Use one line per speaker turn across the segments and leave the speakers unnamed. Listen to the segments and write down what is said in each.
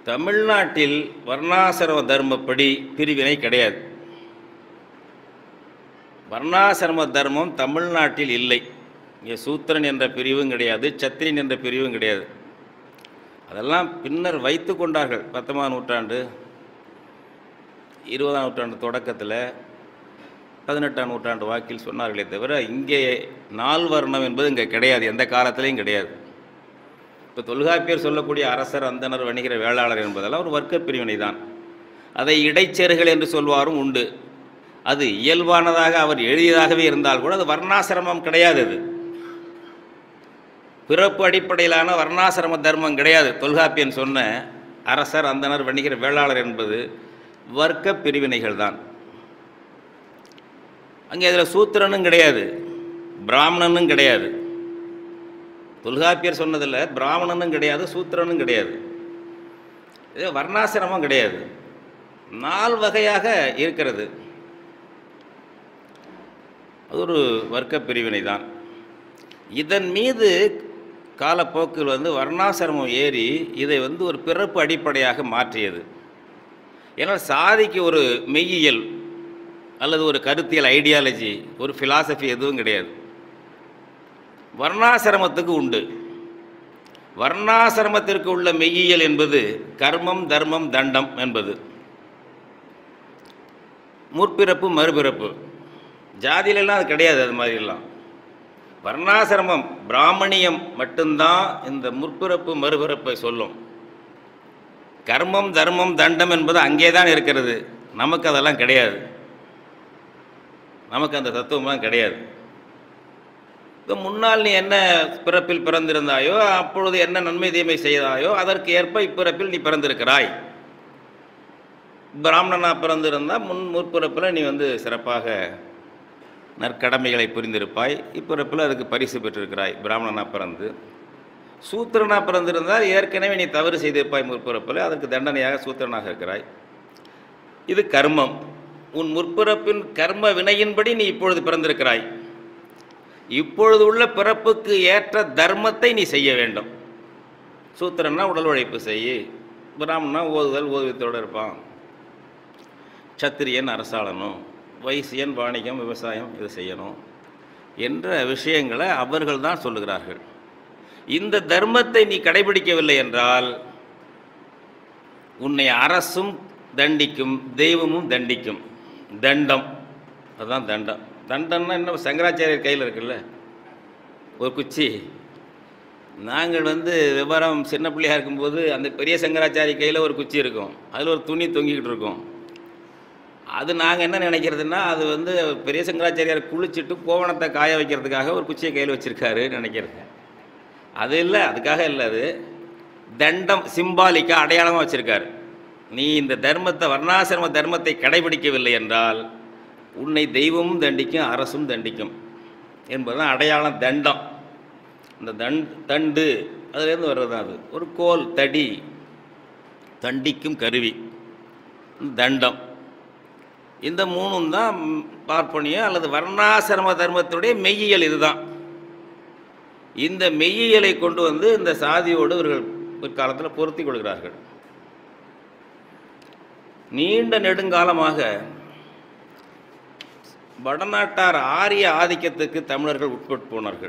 தமிழ்நாட்டில் வர்ணாசிரம தர்மப்படி பிரிவினை கிடையாது வர்ணாசிரம தர்மம் தமிழ்நாட்டில் இல்லை இங்கே சூத்திரன் என்ற பிரிவும் கிடையாது சத்திரியன் என்ற பிரிவும் கிடையாது அதெல்லாம் பின்னர் வைத்து கொண்டார்கள் பத்தொன்பதாம் நூற்றாண்டு இருபதாம் நூற்றாண்டு தொடக்கத்தில் பதினெட்டாம் நூற்றாண்டு வாக்கில் சொன்னார்களே தவிர இங்கே நால்வர்ணம் என்பது இங்கே கிடையாது எந்த காலத்திலையும் கிடையாது இப்போ தொல்காப்பியர் சொல்லக்கூடிய அரசர் அந்தனர் வணிகர வேளாளர் என்பதெல்லாம் ஒரு வர்க்க பிரிவினை தான் அதை இடைச்சேறுகள் என்று சொல்வாரும் உண்டு அது இயல்பானதாக அவர் எழுதியதாகவே இருந்தால் கூட அது வர்ணாசிரமம் கிடையாது அது பிறப்பு அடிப்படையிலான வர்ணாசிரம தர்மம் கிடையாது தொல்காப்பியன் சொன்ன அரசர் அந்தனர் வணிகர் வேளாளர் என்பது வர்க்க பிரிவினைகள் தான் அங்கே அதில் சூத்திரனும் கிடையாது பிராமணனும் கிடையாது தொல்காப்பியர் சொன்னதில் பிராமணனும் கிடையாது சூத்திரனும் கிடையாது இது வர்ணாசிரமம் கிடையாது நால் வகையாக இருக்கிறது அது ஒரு வர்க்க பிரிவினை தான் இதன் மீது காலப்போக்கில் வந்து வர்ணாசிரமம் ஏறி இதை வந்து ஒரு பிறப்பு அடிப்படையாக மாற்றியது ஏன்னா சாதிக்கு ஒரு மெய்யியல் அல்லது ஒரு கருத்தியல் ஐடியாலஜி ஒரு ஃபிலாசபி எதுவும் கிடையாது வர்ணாசிரமத்துக்கு உண்டு வர்ணாசிரமத்திற்கு உள்ள மெய்யியல் என்பது கர்மம் தர்மம் தண்டம் என்பது முற்பிறப்பு மறுபிறப்பு ஜாதியிலெல்லாம் அது கிடையாது அது மாதிரிலாம் வர்ணாசிரமம் பிராமணியம் மட்டும்தான் இந்த முற்பிறப்பு மறுபிறப்பை சொல்லும் கர்மம் தர்மம் தண்டம் என்பது அங்கே தான் இருக்கிறது நமக்கு அதெல்லாம் கிடையாது நமக்கு அந்த தத்துவம்லாம் கிடையாது இப்போ முன்னால் நீ என்ன பிறப்பில் பிறந்திருந்தாயோ அப்பொழுது என்ன நன்மை தீமை செய்தாயோ அதற்கு ஏற்ப இப்பிறப்பில் நீ பிறந்திருக்கிறாய் பிராமணனா பிறந்திருந்தால் முன் முற்பிறப்பில் நீ வந்து சிறப்பாக நற்கடமைகளை புரிந்திருப்பாய் இப்பிறப்பில் அதுக்கு பரிசு பெற்றிருக்கிறாய் பிராமணனா பிறந்து சூத்திரனா பிறந்திருந்தால் ஏற்கனவே நீ தவறு செய்திருப்பாய் முற்பிறப்பில் அதற்கு தண்டனையாக சூத்திரனாக இருக்கிறாய் இது கர்மம் உன் முற்பிறப்பின் கர்ம வினையின்படி நீ இப்பொழுது பிறந்திருக்கிறாய் இப்பொழுது உள்ள பிறப்புக்கு ஏற்ற தர்மத்தை நீ செய்ய வேண்டும் சூத்திரன்னா உடல் உழைப்பு செய் பிராமணனா ஓதுதல் ஓதுவத்தோடு இருப்பான் சத்திரியன் அரசாளனும் வைசியன் வாணிகம் விவசாயம் இது செய்யணும் என்ற விஷயங்களை அவர்கள் தான் சொல்லுகிறார்கள் இந்த தர்மத்தை நீ கடைபிடிக்கவில்லை என்றால் உன்னை அரசும் தண்டிக்கும் தெய்வமும் தண்டிக்கும் தண்டம் அதுதான் தண்டம் தண்டம்னா என்ன சங்கராச்சாரியர் கையில் இருக்குல்ல ஒரு குச்சி நாங்கள் வந்து விவரம் சின்ன பிள்ளையாக இருக்கும்போது அந்த பெரிய சங்கராச்சாரி கையில் ஒரு குச்சி இருக்கும் அதில் ஒரு துணி தொங்கிக்கிட்டு இருக்கும் அது நாங்கள் என்ன நினைக்கிறதுன்னா அது வந்து பெரிய சங்கராச்சாரியார் குளிச்சுட்டு கோவணத்தை காய வைக்கிறதுக்காக ஒரு குச்சியை கையில் வச்சுருக்காரு நினைக்கிறது அது இல்லை அதுக்காக இல்லை அது தண்டம் சிம்பாலிக்காக அடையாளமாக வச்சுருக்காரு நீ இந்த தர்மத்தை வர்ணாசிரம தர்மத்தை கடைபிடிக்கவில்லை என்றால் உன்னை தெய்வமும் தண்டிக்கும் அரசும் தண்டிக்கும் என்பதுதான் அடையாளம் தண்டம் இந்த தண் தண்டு அதுலேருந்து வர்றது தான் அது ஒரு கோல் தடி தண்டிக்கும் கருவி தண்டம் இந்த மூணும் தான் பார்ப்பனியம் அல்லது வர்ணாசிரம தர்மத்துடைய மெய்யியல் இதுதான் இந்த மெய்யியலை கொண்டு வந்து இந்த சாதியோடு இவர்கள் பிற்காலத்தில் பொருத்தி கொள்கிறார்கள் நீண்ட நெடுங்காலமாக வடநாட்டார் ஆரிய ஆதிக்கத்துக்கு தமிழர்கள் உட்பட்டு போனார்கள்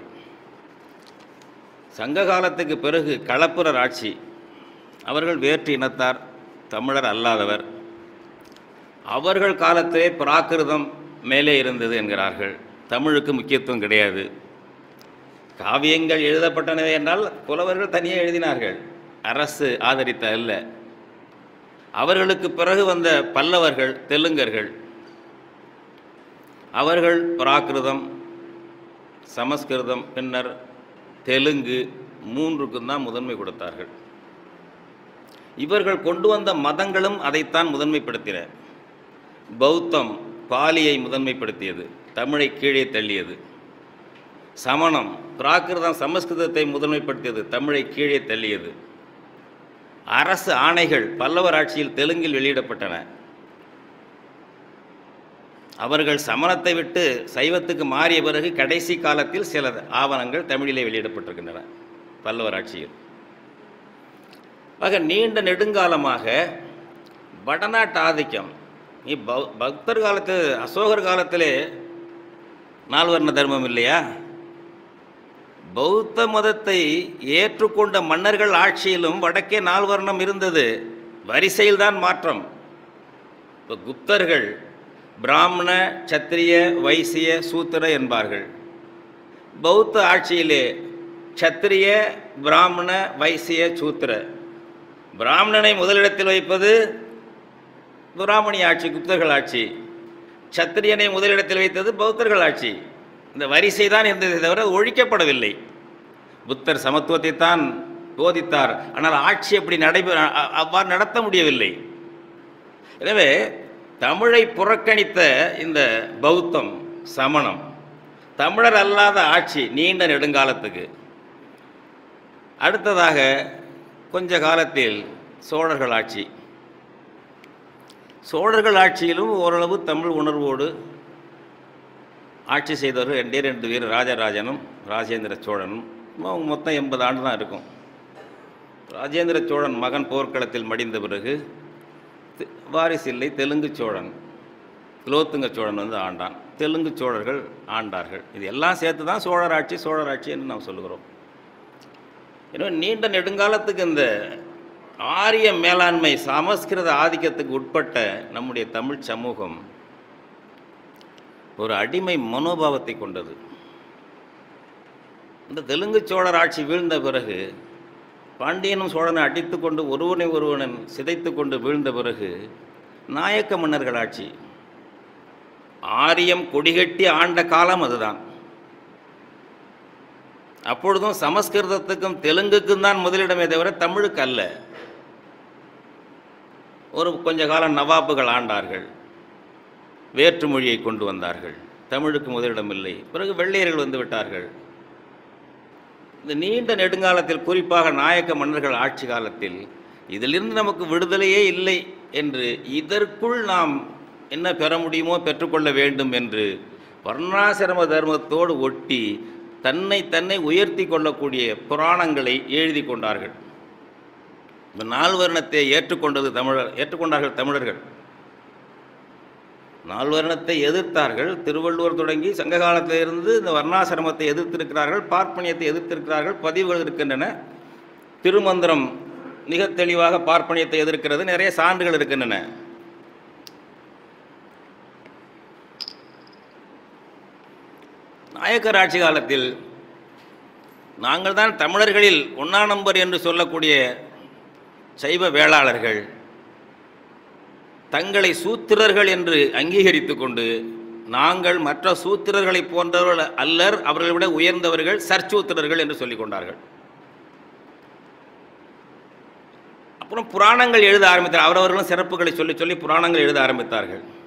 சங்க காலத்துக்கு பிறகு களப்புரர் ஆட்சி அவர்கள் வேற்று இனத்தார் தமிழர் அல்லாதவர் அவர்கள் காலத்திலே பிராகிருதம் மேலே இருந்தது என்கிறார்கள் தமிழுக்கு முக்கியத்துவம் கிடையாது காவியங்கள் எழுதப்பட்டனவே என்றால் புலவர்கள் தனியே எழுதினார்கள் அரசு ஆதரித்த அல்ல அவர்களுக்கு பிறகு வந்த பல்லவர்கள் தெலுங்கர்கள் அவர்கள் பிராகிருதம் சமஸ்கிருதம் பின்னர் தெலுங்கு மூன்றுக்கும் தான் முதன்மை கொடுத்தார்கள் இவர்கள் கொண்டு வந்த மதங்களும் அதைத்தான் முதன்மைப்படுத்தின பௌத்தம் பாலியை முதன்மைப்படுத்தியது தமிழை கீழே தள்ளியது சமணம் பிராகிருதம் சமஸ்கிருதத்தை முதன்மைப்படுத்தியது தமிழை கீழே தள்ளியது அரசு ஆணைகள் பல்லவர் ஆட்சியில் தெலுங்கில் வெளியிடப்பட்டன அவர்கள் சமணத்தை விட்டு சைவத்துக்கு மாறிய பிறகு கடைசி காலத்தில் சில ஆவணங்கள் தமிழிலே வெளியிடப்பட்டிருக்கின்றன பல்லவர் ஆட்சியில் ஆக நீண்ட நெடுங்காலமாக வடநாட்டு ஆதிக்கம் நீ பௌ- பக்தர் காலத்து அசோகர் காலத்திலே நால்வர்ண தர்மம் இல்லையா பௌத்த மதத்தை ஏற்றுக்கொண்ட மன்னர்கள் ஆட்சியிலும் வடக்கே நால்வர்ணம் இருந்தது வரிசையில்தான் மாற்றம் இப்போ குப்தர்கள் பிராமண சத்திரிய வைசிய சூத்திர என்பார்கள் பௌத்த ஆட்சியிலே சத்திரிய பிராமண வைசிய சூத்திர பிராமணனை முதலிடத்தில் வைப்பது பிராமணி ஆட்சி குப்தர்கள் ஆட்சி சத்திரியனை முதலிடத்தில் வைத்தது பௌத்தர்கள் ஆட்சி இந்த வரிசை தான் இருந்ததை தவிர அது ஒழிக்கப்படவில்லை புத்தர் சமத்துவத்தை தான் போதித்தார் ஆனால் ஆட்சி அப்படி நடைபெற அ- அவ்வாறு நடத்த முடியவில்லை எனவே தமிழை புறக்கணித்த இந்த பௌத்தம் சமணம் தமிழர் அல்லாத ஆட்சி நீண்ட நெடுங்காலத்துக்கு அடுத்ததாக கொஞ்ச காலத்தில் சோழர்கள் ஆட்சி சோழர்கள் ஆட்சியிலும் ஓரளவு தமிழ் உணர்வோடு ஆட்சி செய்தவர்கள் ரெண்டே ரெண்டு பேர் ராஜராஜனும் ராஜேந்திர சோழனும் அவங்க மொத்தம் எண்பது ஆண்டு தான் இருக்கும் ராஜேந்திர சோழன் மகன் போர்க்களத்தில் மடிந்த பிறகு தி- வாரிசு இல்லை தெலுங்கு சோழன் குலோத்துங்க சோழன் வந்து ஆண்டான் தெலுங்கு சோழர்கள் ஆண்டார்கள் இது எல்லாம் சேர்த்து தான் சோழர் ஆட்சி சோழர் ஆட்சி என்று நாம் சொல்லுகிறோம் எனவே நீண்ட நெடுங்காலத்துக்கு இந்த ஆரிய மேலாண்மை சமஸ்கிருத ஆதிக்கத்துக்கு உட்பட்ட நம்முடைய தமிழ் சமூகம் ஒரு அடிமை மனோபாவத்தை கொண்டது இந்த தெலுங்கு சோழர் ஆட்சி வீழ்ந்த பிறகு பாண்டியனும் சோழனை அடித்து கொண்டு ஒருவனை ஒருவனன் சிதைத்து கொண்டு வீழ்ந்த பிறகு நாயக்க மன்னர்கள் ஆட்சி ஆரியம் கொடிகட்டி ஆண்ட காலம் அதுதான் அப்பொழுதும் சமஸ்கிருதத்துக்கும் தெலுங்குக்கும் தான் முதலிடமே தவிர தமிழுக்கு அல்ல ஒரு கொஞ்ச காலம் நவாபுகள் ஆண்டார்கள் வேற்று மொழியை கொண்டு வந்தார்கள் தமிழுக்கு முதலிடம் இல்லை பிறகு வெள்ளையர்கள் வந்து விட்டார்கள் இந்த நீண்ட நெடுங்காலத்தில் குறிப்பாக நாயக்க மன்னர்கள் ஆட்சி காலத்தில் இதிலிருந்து நமக்கு விடுதலையே இல்லை என்று இதற்குள் நாம் என்ன பெற முடியுமோ பெற்றுக்கொள்ள வேண்டும் என்று வர்ணாசிரம தர்மத்தோடு ஒட்டி தன்னை தன்னை உயர்த்தி கொள்ளக்கூடிய புராணங்களை எழுதி கொண்டார்கள் இந்த நால்வர்ணத்தை ஏற்றுக்கொண்டது தமிழர் ஏற்றுக்கொண்டார்கள் தமிழர்கள் நால்வர்ணத்தை எதிர்த்தார்கள் திருவள்ளுவர் தொடங்கி சங்க காலத்திலிருந்து இந்த வர்ணாசிரமத்தை எதிர்த்திருக்கிறார்கள் பார்ப்பனியத்தை எதிர்த்திருக்கிறார்கள் பதிவுகள் இருக்கின்றன திருமந்திரம் மிக தெளிவாக பார்ப்பனியத்தை எதிர்க்கிறது நிறைய சான்றுகள் இருக்கின்றன நாயக்கர் ஆட்சி காலத்தில் நாங்கள் தான் தமிழர்களில் ஒன்றா நம்பர் என்று சொல்லக்கூடிய சைவ வேளாளர்கள் தங்களை சூத்திரர்கள் என்று அங்கீகரித்து கொண்டு நாங்கள் மற்ற சூத்திரர்களை போன்றவர்கள் அல்லர் அவர்களை விட உயர்ந்தவர்கள் சற்சூத்திரர்கள் என்று சொல்லிக் கொண்டார்கள் அப்புறம் புராணங்கள் எழுத ஆரம்பித்தார் அவரவர்களும் சிறப்புகளை சொல்லி சொல்லி புராணங்கள் எழுத ஆரம்பித்தார்கள்